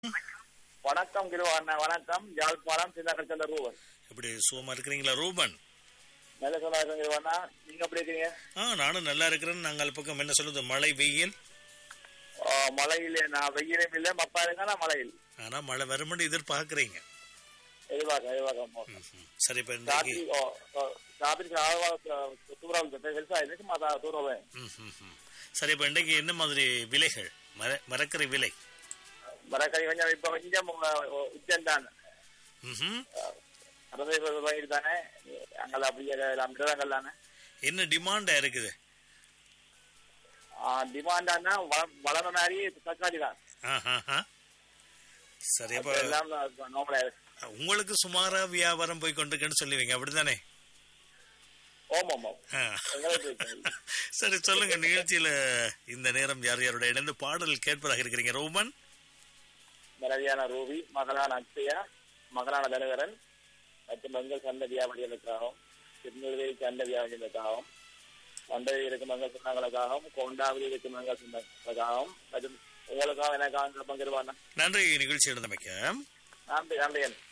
வணக்கம் கிருவாண்ணா வணக்கம் யாழ்ப்பாணம் சின்னக்கச்சந்த ரூபன் எப்படி சுகமா இருக்கிறீங்களா ரூபன் நல்ல சொன்னா இருக்கேன் கிருவாண்ணா நீங்க எப்படி இருக்கீங்க ஆ நானும் நல்லா இருக்கிறேன்னு நாங்கள் பக்கம் என்ன சொல்லுது மழை வெயில் ஆ, மழையில் நான் வெயிலும் இல்லை மப்பா இருக்கா மழையில் ஆனா மழை வரும்னு எதிர்பார்க்கறீங்க எதிர்பார்க்க எதிர்பார்க்க ம், ம். சரி இப்ப இன்னைக்கு ராத்திரி ராத்திரிக்கு தூரம் பெருசா இருக்கு மாதா தூரம் ம், ம், ம். சரி இப்ப இன்னைக்கு என்ன மாதிரி விலைகள் மர மரக்கறி விலை மரக்கறி கொஞ்சம் இப்ப கொஞ்சம் உச்சம் தான் ம்ஹும். அறுபது ரூபாய்க்கு தானே அங்கே அப்படியே மிருகங்கள் தானே என்ன டிமாண்டா இருக்குது டிமாண்டானா வளர்ந்த மாதிரி தக்காளி தான் ஆஹாஹா. சரி அப்ப எல்லாம் நார்மலா இருக்கு உங்களுக்கு சுமாரா வியாபாரம் போய் கொண்டிருக்கேன்னு சொல்லுவீங்க அப்படித்தானே ஓம் ஓம் ஓம் ஆ. எங்களுக்கு இருக்கு. சரி சொல்லுங்க நிகழ்ச்சியில இந்த நேரம் யார் யாரோட இணைந்து பாடல் கேட்பதாக இருக்கிறீங்க ரோமன் மனைவியான ரூபி மகளான அக்ஷயா மகளான தனகரன் மற்றும் மங்கள் சந்த வியாபாரிகளுக்காகவும் திருநெல்வேலி சந்த வியாபாரிகளுக்காகவும் மண்டலில் இருக்கும் மங்கள் சொந்தங்களுக்காகவும் கொண்டாவில் இருக்கும் மங்கள் சொந்தங்களுக்காகவும் மற்றும் உங்களுக்காக எனக்காக பங்கிருவாங்க நன்றி நிகழ்ச்சி இருந்தமைக்க நன்றி நன்றி